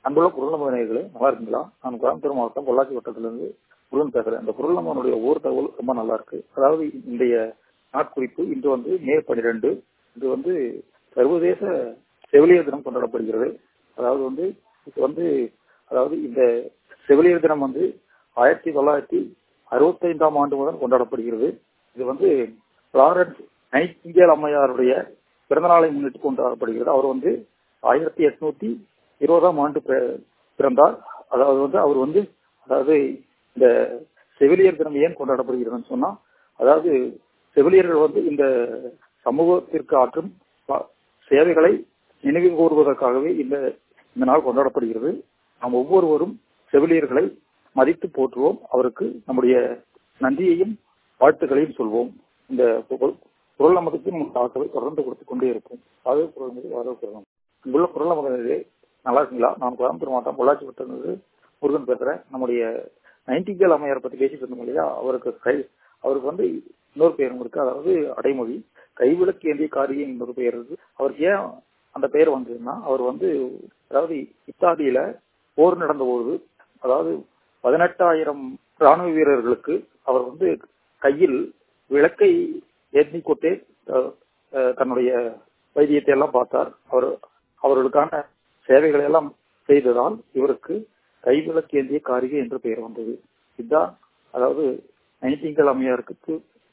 அன்புள்ள குரல் நேயர்களே நல்லா இருக்குங்களா நான் கோயம்புத்தூர் மாவட்டம் பொள்ளாச்சி வட்டத்திலிருந்து முருகன் பேசுறேன் இந்த குரல் நம்மனுடைய ஒவ்வொரு தகவல் ரொம்ப நல்லா இருக்கு அதாவது இன்றைய நாட்குறிப்பு இன்று வந்து மே பனிரெண்டு இது வந்து சர்வதேச செவிலியர் தினம் கொண்டாடப்படுகிறது அதாவது வந்து இது வந்து அதாவது இந்த செவிலியர் தினம் வந்து ஆயிரத்தி தொள்ளாயிரத்தி அறுபத்தைந்தாம் ஆண்டு முதல் கொண்டாடப்படுகிறது இது வந்து பிளாரன்ஸ் நைட்டிங்கேல் அம்மையாருடைய பிறந்தநாளை முன்னிட்டு கொண்டாடப்படுகிறது அவர் வந்து ஆயிரத்தி எட்நூத்தி இருபதாம் ஆண்டு பிறந்தார் அதாவது வந்து அவர் வந்து அதாவது இந்த செவிலியர் தினம் ஏன் கொண்டாடப்படுகிறதுன்னு சொன்னா அதாவது செவிலியர்கள் வந்து இந்த சமூகத்திற்கு ஆற்றும் சேவைகளை நினைவு கூறுவதற்காகவே இந்த இந்த நாள் கொண்டாடப்படுகிறது நாம் ஒவ்வொருவரும் செவிலியர்களை மதித்து போற்றுவோம் அவருக்கு நம்முடைய நன்றியையும் வாழ்த்துக்களையும் சொல்வோம் இந்த குரல் நமதுக்கு நம்ம ஆசையை தொடர்ந்து கொடுத்துக் கொண்டே இருக்கும் அது குரல் மீது வரவு குரல் இங்குள்ள குரல் நமது நல்லா இருக்குங்களா நான் கோயம்புத்தூர் மாவட்டம் பொள்ளாச்சி வட்டது முருகன் பேசுறேன் நம்முடைய நைன்டிகேல் அம்மையார் பத்தி பேசிட்டு இருந்தோம் இல்லையா அவருக்கு கை அவருக்கு வந்து இன்னொரு பெயரும் இருக்கு அதாவது அடைமொழி கைவிளக்கு ஏந்திய காரியம் இன்னொரு பெயர் இருக்கு அவருக்கு ஏன் அந்த பெயர் வந்ததுன்னா அவர் வந்து அதாவது இத்தாலியில போர் நடந்த போது அதாவது பதினெட்டாயிரம் ராணுவ வீரர்களுக்கு அவர் வந்து கையில் விளக்கை ஏற்றி கொண்டே தன்னுடைய வைத்தியத்தை எல்லாம் பார்த்தார் அவர் அவர்களுக்கான சேவைகளை எல்லாம் செய்ததால் இவருக்கு கைவிளக்கு ஏந்திய காரிகை என்று பெயர் வந்தது இதுதான் அதாவது நைட்டிங்கல் அம்மையாருக்கு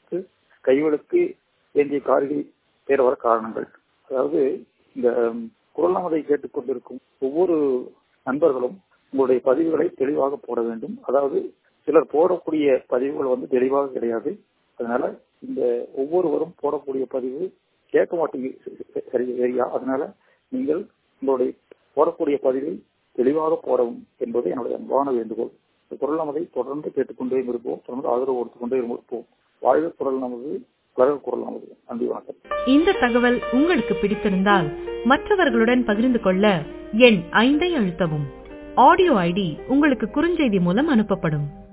கைவிளக்கு ஏந்திய காரிகை பெயர் வர காரணங்கள் அதாவது இந்த குரல் நமதை கேட்டுக்கொண்டிருக்கும் ஒவ்வொரு நண்பர்களும் உங்களுடைய பதிவுகளை தெளிவாக போட வேண்டும் அதாவது சிலர் போடக்கூடிய பதிவுகள் வந்து தெளிவாக கிடையாது அதனால இந்த ஒவ்வொருவரும் போடக்கூடிய பதிவு கேட்க மாட்டேங்குது சரி சரியா அதனால நீங்கள் உங்களுடைய போடக்கூடிய பதிவை தெளிவாக போடவும் என்பது என்னுடைய அன்பான வேண்டுகோள் இந்த குரல் நமதை தொடர்ந்து கேட்டுக்கொண்டே இருப்போம் தொடர்ந்து ஆதரவு கொடுத்து கொண்டே இருப்போம் வாழ்க குரல் நமது உலக குரல் நமது நன்றி வணக்கம் இந்த தகவல் உங்களுக்கு பிடித்திருந்தால் மற்றவர்களுடன் பகிர்ந்து கொள்ள எண் ஐந்தை அழுத்தவும் ஆடியோ ஐடி உங்களுக்கு குறுஞ்செய்தி மூலம் அனுப்பப்படும்